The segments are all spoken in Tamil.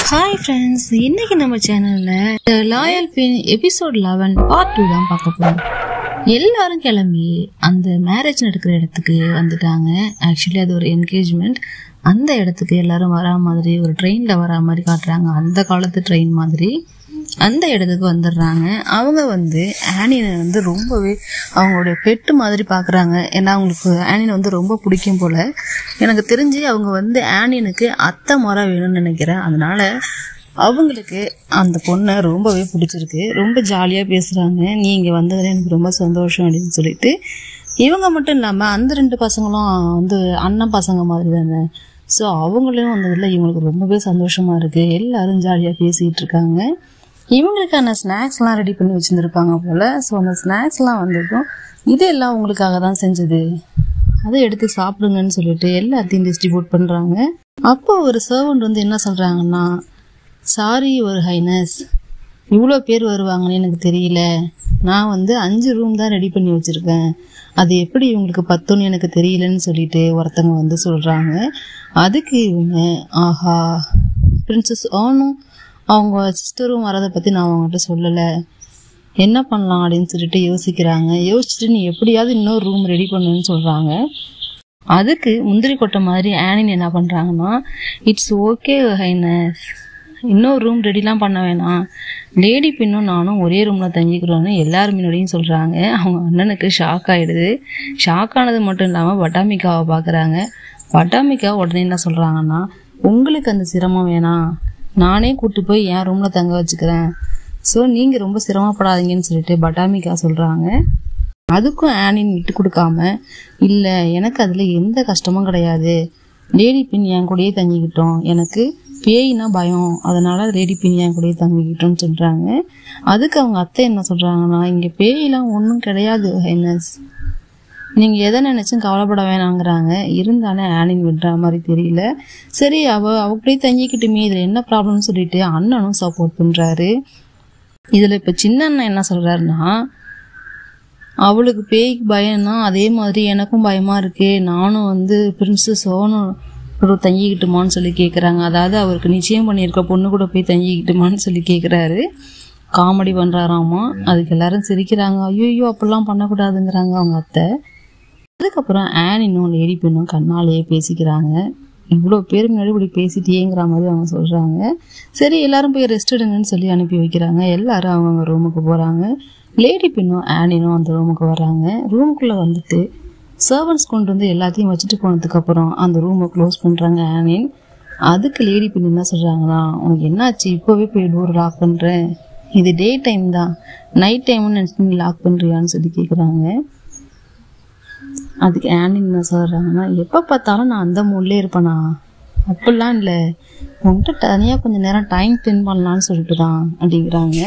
ஹாய் ஃப்ரெண்ட்ஸ் இன்னைக்கு நம்ம சேனலில் லாயல் பின் எபிசோட் லெவன் பார்ட் டூ தான் பார்க்க போகிறோம் எல்லாரும் கிளம்பி அந்த மேரேஜ் நடக்கிற இடத்துக்கு வந்துட்டாங்க ஆக்சுவலி அது ஒரு என்கேஜ்மெண்ட் அந்த இடத்துக்கு எல்லாரும் வரா மாதிரி ஒரு ட்ரெயினில் வரா மாதிரி காட்டுறாங்க அந்த காலத்து ட்ரெயின் மாதிரி அந்த இடத்துக்கு வந்துடுறாங்க அவங்க வந்து ஆனியனை வந்து ரொம்பவே அவங்களுடைய பெட்டு மாதிரி பார்க்குறாங்க ஏன்னா அவங்களுக்கு ஆனியனை வந்து ரொம்ப பிடிக்கும் போல் எனக்கு தெரிஞ்சு அவங்க வந்து ஆனியனுக்கு அத்தை மரம் வேணும்னு நினைக்கிறேன் அதனால அவங்களுக்கு அந்த பொண்ணை ரொம்பவே பிடிச்சிருக்கு ரொம்ப ஜாலியாக பேசுகிறாங்க நீ இங்கே வந்ததில் எனக்கு ரொம்ப சந்தோஷம் அப்படின்னு சொல்லிட்டு இவங்க மட்டும் இல்லாமல் அந்த ரெண்டு பசங்களும் வந்து அண்ணன் பசங்க மாதிரி தானே ஸோ அவங்களையும் வந்ததில் இவங்களுக்கு ரொம்பவே சந்தோஷமாக இருக்குது எல்லாரும் ஜாலியாக பேசிகிட்டு இருக்காங்க இவங்களுக்கான ஸ்நாக்ஸ்லாம் ரெடி பண்ணி வச்சுருந்துருப்பாங்க போல் ஸோ அந்த ஸ்நாக்ஸ்லாம் வந்ததும் இது எல்லாம் உங்களுக்காக தான் செஞ்சது அதை எடுத்து சாப்பிடுங்கன்னு சொல்லிட்டு எல்லாத்தையும் டிஸ்ட்ரிபியூட் பண்ணுறாங்க அப்போ ஒரு சர்வன்ட் வந்து என்ன சொல்கிறாங்கன்னா சாரி ஒரு ஹைனஸ் இவ்வளோ பேர் வருவாங்கன்னு எனக்கு தெரியல நான் வந்து அஞ்சு ரூம் தான் ரெடி பண்ணி வச்சுருக்கேன் அது எப்படி இவங்களுக்கு பத்துன்னு எனக்கு தெரியலன்னு சொல்லிட்டு ஒருத்தங்க வந்து சொல்கிறாங்க அதுக்கு இவங்க ஆஹா பிரின்சஸ் ஆனும் அவங்க சிஸ்டரும் வரதை பற்றி நான் அவங்ககிட்ட சொல்லலை என்ன பண்ணலாம் அப்படின்னு சொல்லிட்டு யோசிக்கிறாங்க யோசிச்சுட்டு நீ எப்படியாவது இன்னொரு ரூம் ரெடி பண்ணுன்னு சொல்கிறாங்க அதுக்கு முந்திரி கொட்டை மாதிரி ஆனின் என்ன பண்ணுறாங்கன்னா இட்ஸ் ஓகே ஹைனஸ் இன்னொரு ரூம் ரெடிலாம் பண்ண வேணாம் லேடி பின்னும் நானும் ஒரே ரூமில் தங்கிக்கிறோன்னு எல்லார் முன்னாடியும் சொல்கிறாங்க அவங்க அண்ணனுக்கு ஷாக் ஆகிடுது ஷாக் ஆனது மட்டும் இல்லாமல் பட்டாமிக்காவை பார்க்குறாங்க பட்டாமிக்கா உடனே என்ன சொல்கிறாங்கன்னா உங்களுக்கு அந்த சிரமம் வேணாம் நானே கூட்டி போய் என் ரூமில் தங்க வச்சுக்கிறேன் ஸோ நீங்கள் ரொம்ப சிரமப்படாதீங்கன்னு சொல்லிட்டு பட்டாமிக்கா சொல்கிறாங்க அதுக்கும் ஆனின் விட்டு கொடுக்காம இல்லை எனக்கு அதில் எந்த கஷ்டமும் கிடையாது லேடி பின் என் கூடயே தங்கிக்கிட்டோம் எனக்கு பேய்னா பயம் அதனால லேடி பின் என் கூடயே தங்கிக்கிட்டோம்னு சொல்கிறாங்க அதுக்கு அவங்க அத்தை என்ன சொல்கிறாங்கன்னா இங்கே பேயெல்லாம் ஒன்றும் கிடையாது ஹைனஸ் நீங்கள் எதை நினச்சும் கவலைப்பட வேணாங்கிறாங்க இருந்தாலும் ஆனின் விடுற மாதிரி தெரியல சரி அவ அவ அப்படியே தங்கிக்கிட்டுமே இதில் என்ன ப்ராப்ளம்னு சொல்லிட்டு அண்ணனும் சப்போர்ட் பண்ணுறாரு இதில் இப்போ சின்ன அண்ணன் என்ன சொல்கிறாருன்னா அவளுக்கு பேய்க்கு பயம்னா அதே மாதிரி எனக்கும் பயமாக இருக்கு நானும் வந்து பிரின்சஸ் சோனும் கூட தங்கிக்கிட்டுமான்னு சொல்லி கேட்குறாங்க அதாவது அவருக்கு நிச்சயம் பண்ணியிருக்க பொண்ணு கூட போய் தங்கிக்கிட்டுமான்னு சொல்லி கேட்குறாரு காமெடி பண்ணுறாராமா அதுக்கு எல்லாரும் சிரிக்கிறாங்க ஐயோ அப்படிலாம் பண்ணக்கூடாதுங்கிறாங்க அவங்க அத்தை அதுக்கப்புறம் ஆனினும் லேடி பெண்ணும் கண்ணாலேயே பேசிக்கிறாங்க இவ்வளோ பேர் முன்னாடி இப்படி பேசிட்டியேங்கிற மாதிரி அவங்க சொல்கிறாங்க சரி எல்லாரும் போய் ரெஸ்ட் எடுங்கன்னு சொல்லி அனுப்பி வைக்கிறாங்க எல்லாரும் அவங்கவுங்க ரூமுக்கு போகிறாங்க லேடி பெண்ணும் ஆனினும் அந்த ரூமுக்கு வராங்க ரூமுக்குள்ளே வந்துட்டு சர்வன்ஸ் கொண்டு வந்து எல்லாத்தையும் வச்சுட்டு போனதுக்கப்புறம் அந்த ரூமை க்ளோஸ் பண்ணுறாங்க ஆனின் அதுக்கு லேடி பெண் என்ன சொல்கிறாங்கன்னா உனக்கு என்னாச்சு இப்போவே போய் டோர் லாக் பண்ணுறேன் இது டே டைம் தான் நைட் டைம்னு நினச்சி நீ லாக் பண்ணுறியான்னு சொல்லி கேட்குறாங்க அதுக்கு ஆனின் என்ன சொல்கிறாங்கன்னா எப்போ பார்த்தாலும் நான் அந்த மூட்லேயே இருப்பேனா அப்படிலாம் இல்லை உன்கிட்ட தனியாக கொஞ்சம் நேரம் டைம் ஸ்பெண்ட் பண்ணலான்னு சொல்லிட்டு தான் அப்படிங்கிறாங்க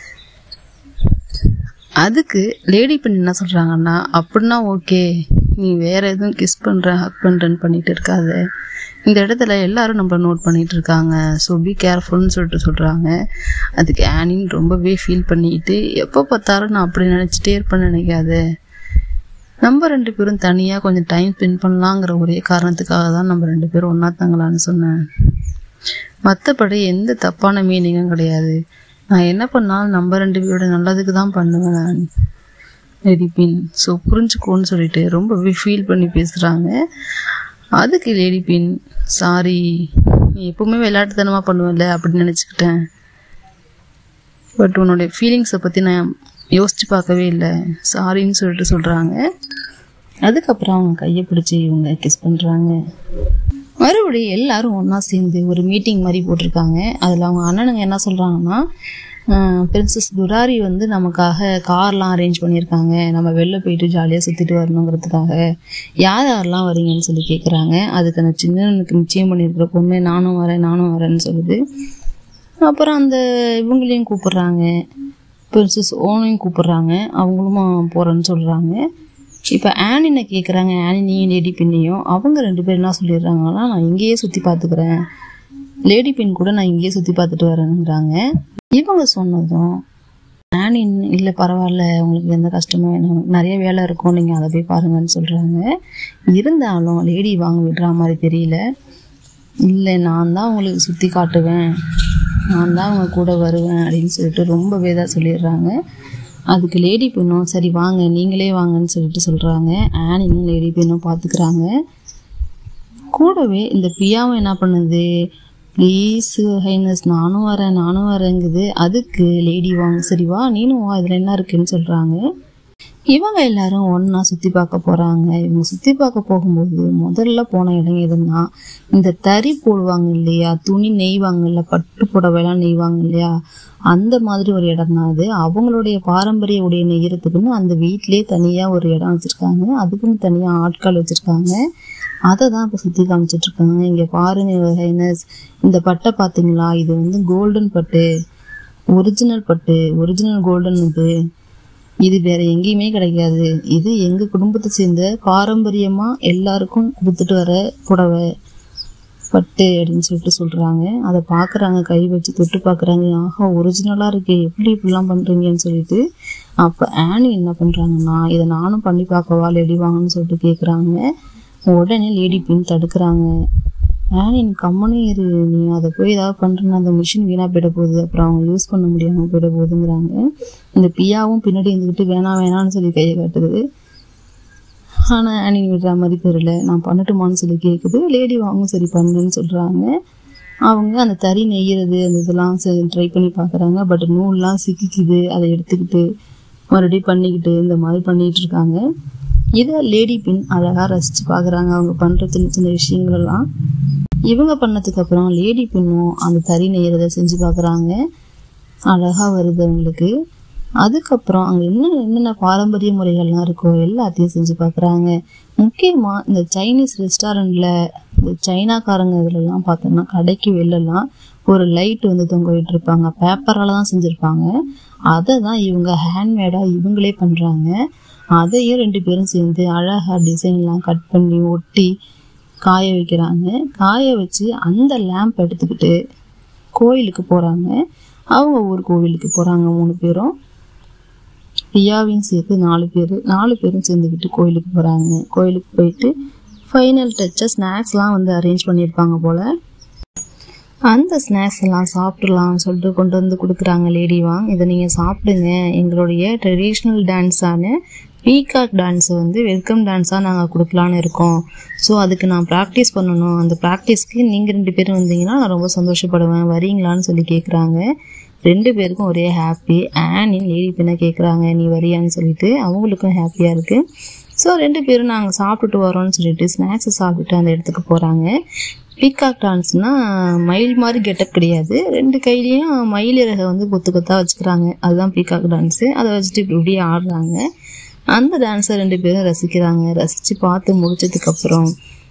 அதுக்கு லேடி பெண் என்ன சொல்கிறாங்கன்னா அப்படின்னா ஓகே நீ வேற எதுவும் கிஸ் பண்ணுற ஹக் பண்ணுறேன்னு பண்ணிட்டு இருக்காத இந்த இடத்துல எல்லாரும் நம்மள நோட் பண்ணிட்டு இருக்காங்க ஸோ பி கேர்ஃபுல்னு சொல்லிட்டு சொல்கிறாங்க அதுக்கு ஆனின் ரொம்பவே ஃபீல் பண்ணிட்டு எப்போ பார்த்தாலும் நான் அப்படி நினச்சிட்டே இருப்பேன்னு நினைக்காத நம்ம ரெண்டு பேரும் தனியாக கொஞ்சம் டைம் ஸ்பெண்ட் பண்ணலாங்கிற ஒரே காரணத்துக்காக தான் நம்ம ரெண்டு பேரும் ஒன்றா தங்கலான்னு சொன்னேன் மற்றபடி எந்த தப்பான மீனிங்கும் கிடையாது நான் என்ன பண்ணாலும் நம்ம ரெண்டு பேரோட நல்லதுக்கு தான் பண்ணுவேன் நான் லேடிபின் ஸோ புரிஞ்சுக்கோன்னு சொல்லிட்டு ரொம்பவே ஃபீல் பண்ணி பேசுகிறாங்க அதுக்கு லேடிபின் சாரி நீ எப்பவுமே விளையாட்டுத்தனமாக பண்ணுவேன்ல அப்படின்னு நினச்சிக்கிட்டேன் பட் உன்னோட ஃபீலிங்ஸை பற்றி நான் யோசிச்சு பார்க்கவே இல்லை சாரின்னு சொல்லிட்டு சொல்கிறாங்க அதுக்கப்புறம் அவங்க கையை பிடிச்சி இவங்க கிஸ் பண்ணுறாங்க மறுபடியும் எல்லாரும் ஒன்றா சேர்ந்து ஒரு மீட்டிங் மாதிரி போட்டிருக்காங்க அதில் அவங்க அண்ணனுங்க என்ன சொல்கிறாங்கன்னா பிரின்சஸ் துராரி வந்து நமக்காக கார்லாம் அரேஞ்ச் பண்ணியிருக்காங்க நம்ம வெளில போயிட்டு ஜாலியாக சுற்றிட்டு வரணுங்கிறதுக்காக யார் யாரெல்லாம் வரீங்கன்னு சொல்லி கேட்குறாங்க அதுக்கு அந்த சின்னனுக்கு நிச்சயம் பண்ணியிருக்கிற பொண்ணு நானும் வரேன் நானும் வரேன்னு சொல்லுது அப்புறம் அந்த இவங்களையும் கூப்பிடுறாங்க பிரின்சஸ் ஓனையும் கூப்பிடுறாங்க அவங்களும் போகிறேன்னு சொல்கிறாங்க இப்போ ஆனினை கேட்குறாங்க ஆனினையும் லேடி பின்னையும் அவங்க ரெண்டு பேரும் என்ன சொல்லிடுறாங்கன்னா நான் இங்கேயே சுற்றி பார்த்துக்கிறேன் லேடி பின் கூட நான் இங்கேயே சுற்றி பார்த்துட்டு வரேனுங்கிறாங்க இவங்க சொன்னதும் ஆனின் இல்லை பரவாயில்ல உங்களுக்கு எந்த கஷ்டமும் வேணும் நிறைய வேலை இருக்கும் நீங்கள் அதை போய் பாருங்கன்னு சொல்கிறாங்க இருந்தாலும் லேடி வாங்க விடுற மாதிரி தெரியல இல்லை நான் தான் உங்களுக்கு சுற்றி காட்டுவேன் நான் தான் அவங்க கூட வருவேன் அப்படின்னு சொல்லிட்டு ரொம்பவே தான் சொல்லிடுறாங்க அதுக்கு லேடி பெண்ணும் சரி வாங்க நீங்களே வாங்கன்னு சொல்லிட்டு சொல்கிறாங்க ஆனியும் லேடி பெண்ணும் பார்த்துக்கிறாங்க கூடவே இந்த பியாவும் என்ன பண்ணுது ப்ளீஸ் ஹைனஸ் நானும் வரேன் நானும் வரேங்குது அதுக்கு லேடி வாங்க சரி வா நீனும் வா இதில் என்ன இருக்குன்னு சொல்கிறாங்க இவங்க எல்லாரும் ஒன்றா சுற்றி பார்க்க போகிறாங்க இவங்க சுற்றி பார்க்க போகும்போது முதல்ல போன இடம் எதுன்னா இந்த தறி போடுவாங்க இல்லையா துணி நெய்வாங்கல்ல பட்டு புடவைலாம் நெய்வாங்க இல்லையா அந்த மாதிரி ஒரு இடம் தான் அது அவங்களுடைய பாரம்பரிய உடைய நெய்யறதுக்குன்னு அந்த வீட்டிலேயே தனியாக ஒரு இடம் வச்சுருக்காங்க அதுக்குன்னு தனியாக ஆட்கள் வச்சுருக்காங்க அதை தான் இப்போ சுற்றி காமிச்சிட்டு இருக்காங்க இங்கே பாருங்க ஹைனஸ் இந்த பட்டை பார்த்தீங்களா இது வந்து கோல்டன் பட்டு ஒரிஜினல் பட்டு ஒரிஜினல் கோல்டன் இது இது வேற எங்கேயுமே கிடைக்காது இது எங்க குடும்பத்தை சேர்ந்த பாரம்பரியமா எல்லாருக்கும் கொடுத்துட்டு வர புடவை பட்டு அப்படின்னு சொல்லிட்டு சொல்றாங்க அதை பாக்குறாங்க கை வச்சு தொட்டு பாக்குறாங்க ஆஹா ஒரிஜினலா இருக்கு எப்படி இப்படிலாம் பண்றீங்கன்னு சொல்லிட்டு அப்ப ஆனி என்ன பண்றாங்கன்னா இதை நானும் பண்ணி பார்க்கவா லேடி வாங்கன்னு சொல்லிட்டு கேக்குறாங்க உடனே லேடி பின் தடுக்கிறாங்க ஆனி நீ கம்மனே இரு நீ அதை போய் ஏதாவது பண்ணுறேன்னா அந்த மிஷின் வீணாக போயிட போகுது அப்புறம் அவங்க யூஸ் பண்ண முடியாமல் போயிட போகுதுங்கிறாங்க இந்த பியாவும் பின்னாடி இருந்துக்கிட்டு வேணாம் வேணாம்னு சொல்லி கையை காட்டுது ஆனால் ஆனி விடுற மாதிரி தெரியல நான் பண்ணட்டுமான்னு சொல்லி கேட்குது லேடி வாங்கும் சரி பண்ணுன்னு சொல்கிறாங்க அவங்க அந்த தறி நெய்யறது அந்த இதெல்லாம் ட்ரை பண்ணி பார்க்குறாங்க பட் நூல்லாம் சிக்கிக்குது அதை எடுத்துக்கிட்டு மறுபடியும் பண்ணிக்கிட்டு இந்த மாதிரி பண்ணிட்டு இருக்காங்க இதை லேடி பின் அழகாக ரசித்து பார்க்குறாங்க அவங்க பண்ணுற சின்ன சின்ன விஷயங்கள் எல்லாம் இவங்க பண்ணதுக்கு அப்புறம் லேடி பின்னும் அந்த தறி நெய்யறதை செஞ்சு பார்க்குறாங்க அழகாக வருது அவங்களுக்கு அதுக்கப்புறம் அங்கே என்ன என்னென்ன பாரம்பரிய முறைகள்லாம் இருக்கோ எல்லாத்தையும் செஞ்சு பார்க்குறாங்க முக்கியமாக இந்த சைனீஸ் ரெஸ்டாரண்ட்டில் இந்த சைனாக்காரங்க இதுலலாம் பார்த்தோம்னா கடைக்கு வெளிலலாம் ஒரு லைட் வந்து தொங்க விட்டுருப்பாங்க பேப்பரால் தான் செஞ்சுருப்பாங்க அதை தான் இவங்க ஹேண்ட்மேடாக இவங்களே பண்ணுறாங்க அதையும் ரெண்டு பேரும் சேர்ந்து அழகாக டிசைன்லாம் கட் பண்ணி ஒட்டி காய வைக்கிறாங்க காய வச்சு அந்த லேம்ப் எடுத்துக்கிட்டு கோயிலுக்கு போகிறாங்க அவங்க ஊர் கோவிலுக்கு போகிறாங்க மூணு பேரும் பியாவையும் சேர்த்து நாலு பேர் நாலு பேரும் சேர்ந்துக்கிட்டு கோயிலுக்கு போகிறாங்க கோயிலுக்கு போயிட்டு ஃபைனல் டச்சை ஸ்நாக்ஸ்லாம் வந்து அரேஞ்ச் பண்ணியிருப்பாங்க போல் அந்த ஸ்நாக்ஸ் எல்லாம் சாப்பிட்றலாம்னு சொல்லிட்டு கொண்டு வந்து கொடுக்குறாங்க லேடி வாங் இதை நீங்கள் சாப்பிடுங்க எங்களுடைய ட்ரெடிஷ்னல் டான்ஸான பீகாக் டான்ஸை வந்து வெல்கம் டான்ஸாக நாங்கள் கொடுக்கலான்னு இருக்கோம் ஸோ அதுக்கு நான் ப்ராக்டிஸ் பண்ணணும் அந்த ப்ராக்டிஸ்க்கு நீங்கள் ரெண்டு பேரும் வந்தீங்கன்னா நான் ரொம்ப சந்தோஷப்படுவேன் வரீங்களான்னு சொல்லி கேட்குறாங்க ரெண்டு பேருக்கும் ஒரே ஹாப்பி ஆனி லேடி பின்ன கேட்குறாங்க நீ வரியான்னு சொல்லிட்டு அவங்களுக்கும் ஹாப்பியாக இருக்குது ஸோ ரெண்டு பேரும் நாங்கள் சாப்பிட்டுட்டு வரோம்னு சொல்லிட்டு ஸ்நாக்ஸை சாப்பிட்டுட்டு அந்த இடத்துக்கு போகிறாங்க பீகாக் டான்ஸ்னால் மயில் மாதிரி கெட்டப் கிடையாது ரெண்டு கையிலையும் மயில் இறகை வந்து கொத்து கொத்தாக வச்சுக்கிறாங்க அதுதான் பீகாக் டான்ஸு அதை வச்சுட்டு இப்படி இப்படியே ஆடுறாங்க அந்த டான்ஸை ரெண்டு பேரும் ரசிக்கிறாங்க ரசித்து பார்த்து முடிச்சதுக்கப்புறம்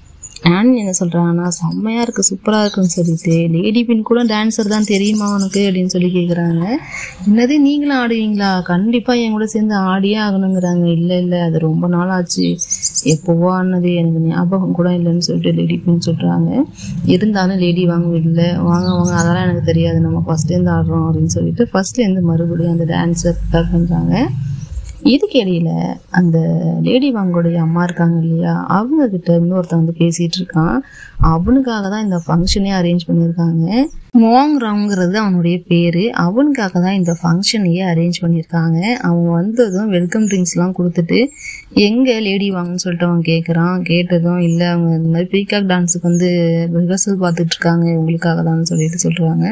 ஆன் என்ன சொல்கிறாங்கன்னா செம்மையாக இருக்குது சூப்பராக இருக்குன்னு சொல்லிட்டு லேடி பின் கூட டான்ஸர் தான் தெரியுமா உனக்கு அப்படின்னு சொல்லி கேட்குறாங்க என்னது நீங்களும் ஆடுவீங்களா கண்டிப்பாக என் கூட சேர்ந்து ஆடியே ஆகணுங்கிறாங்க இல்லை இல்லை அது ரொம்ப நாள் ஆச்சு எப்போவோ ஆனது எனக்கு ஞாபகம் கூட இல்லைன்னு சொல்லிட்டு லேடி பின் சொல்கிறாங்க இருந்தாலும் லேடி வாங்க இல்லை வாங்க வாங்க அதெல்லாம் எனக்கு தெரியாது நம்ம ஃபஸ்ட்லேருந்து ஆடுறோம் அப்படின்னு சொல்லிட்டு ஃபஸ்ட்லேருந்து மறுபடியும் அந்த டான்ஸை ப்ரிப்பேர் பண்ணுறாங்க இதுக்கு இடையில அந்த லேடி வாங்கோடைய அம்மா இருக்காங்க இல்லையா அவங்க கிட்ட இன்னொருத்தன் வந்து பேசிட்டு இருக்கான் அவனுக்காக தான் இந்த ஃபங்க்ஷனே அரேஞ்ச் பண்ணியிருக்காங்க மோங் ராங்கிறது அவனுடைய பேரு அவனுக்காக தான் இந்த ஃபங்க்ஷனையே அரேஞ்ச் பண்ணியிருக்காங்க அவங்க வந்ததும் வெல்கம் ட்ரிங்க்ஸ்லாம் கொடுத்துட்டு எங்கே லேடி வாங்கன்னு சொல்லிட்டு அவன் கேட்குறான் கேட்டதும் இல்லை அவங்க இந்த மாதிரி பீகாக் டான்ஸுக்கு வந்து ரிஹர்சல் பார்த்துட்டு இருக்காங்க உங்களுக்காக தான் சொல்லிட்டு சொல்கிறாங்க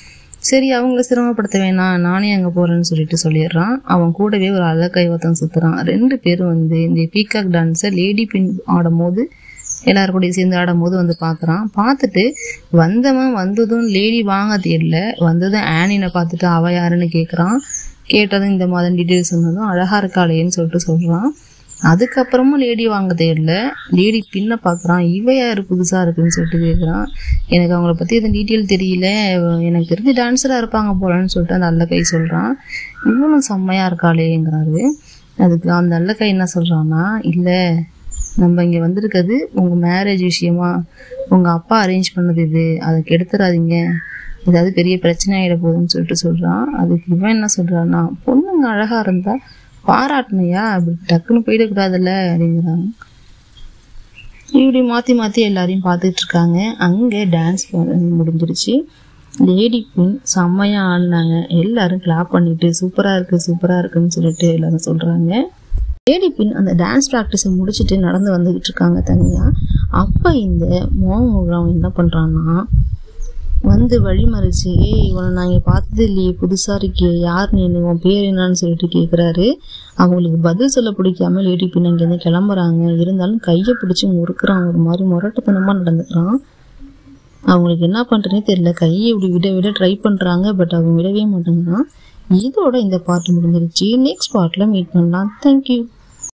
சரி அவங்கள சிரமப்படுத்த வேணாம் நானே அங்கே போகிறேன்னு சொல்லிட்டு சொல்லிடுறான் அவன் கூடவே ஒரு அழகை ஒருத்தன் சுற்றுறான் ரெண்டு பேரும் வந்து இந்த பீகாக் டான்ஸை லேடி பின் ஆடும் போது எல்லாரும் கூட சேர்ந்து ஆடும் போது வந்து பார்க்குறான் பார்த்துட்டு வந்தவன் வந்ததும் லேடி வாங்க தேடல வந்ததும் ஆனினை பார்த்துட்டு அவ யாருன்னு கேட்குறான் கேட்டதும் இந்த மாதிரி டீட்டெயில்ஸ் சொன்னதும் அழகா இருக்காளேன்னு சொல்லிட்டு சொல்கிறான் அதுக்கப்புறமும் லேடி வாங்க தேடல லேடி பின்ன பார்க்குறான் இவ யார் புதுசாக இருக்குன்னு சொல்லிட்டு கேட்குறான் எனக்கு அவங்கள பற்றி எதுவும் டீட்டெயில் தெரியல எனக்கு தெரிஞ்சு டான்ஸராக இருப்பாங்க போலன்னு சொல்லிட்டு அந்த அல்ல கை சொல்கிறான் இவனும் செம்மையாக இருக்காளேங்கிறாரு அதுக்கு அந்த அல்ல கை என்ன சொல்கிறான்னா இல்லை நம்ம இங்கே வந்திருக்கிறது உங்கள் மேரேஜ் விஷயமா உங்கள் அப்பா அரேஞ்ச் பண்ணது இது அதை கெடுத்துறாதீங்க ஏதாவது பெரிய பிரச்சனை ஆகிட போகுதுன்னு சொல்லிட்டு சொல்கிறான் அதுக்கு இவன் என்ன சொல்கிறான்னா பொண்ணுங்க அழகாக இருந்தால் பாராட்டணையா அப்படி டக்குன்னு போயிடக்கூடாதுல்ல அப்படிங்கிறாங்க இப்படி மாற்றி மாற்றி எல்லாரையும் பார்த்துட்டு இருக்காங்க அங்கே டான்ஸ் முடிஞ்சிருச்சு லேடி பின் செம்மையா ஆடினாங்க எல்லாரும் கிளாப் பண்ணிட்டு சூப்பரா இருக்கு சூப்பரா இருக்குன்னு சொல்லிட்டு எல்லாரும் சொல்றாங்க லேடி பின் அந்த டான்ஸ் ப்ராக்டிஸை முடிச்சுட்டு நடந்து வந்துகிட்டு இருக்காங்க தனியா அப்ப இந்த மோகன் என்ன பண்றான்னா வந்து வழிமறிச்சு ஏய் இவனை நான் இங்கே பார்த்தது இல்லையே புதுசாக இருக்கே யார் நீ உன் பேர் என்னன்னு சொல்லிட்டு கேட்குறாரு அவங்களுக்கு பதில் சொல்ல பிடிக்காம லேடி பின் அங்கேருந்து கிளம்புறாங்க இருந்தாலும் கையை பிடிச்சி முறுக்குறான் ஒரு மாதிரி முரட்டுத்தனமாக நடந்துக்கிறான் அவங்களுக்கு என்ன பண்ணுறதுனே தெரியல கையை இப்படி விட விட ட்ரை பண்ணுறாங்க பட் அவங்க விடவே மாட்டேங்கிறான் இதோட இந்த பார்ட் முடிஞ்சிருச்சு நெக்ஸ்ட் பார்ட்டில் மீட் பண்ணலாம் தேங்க்யூ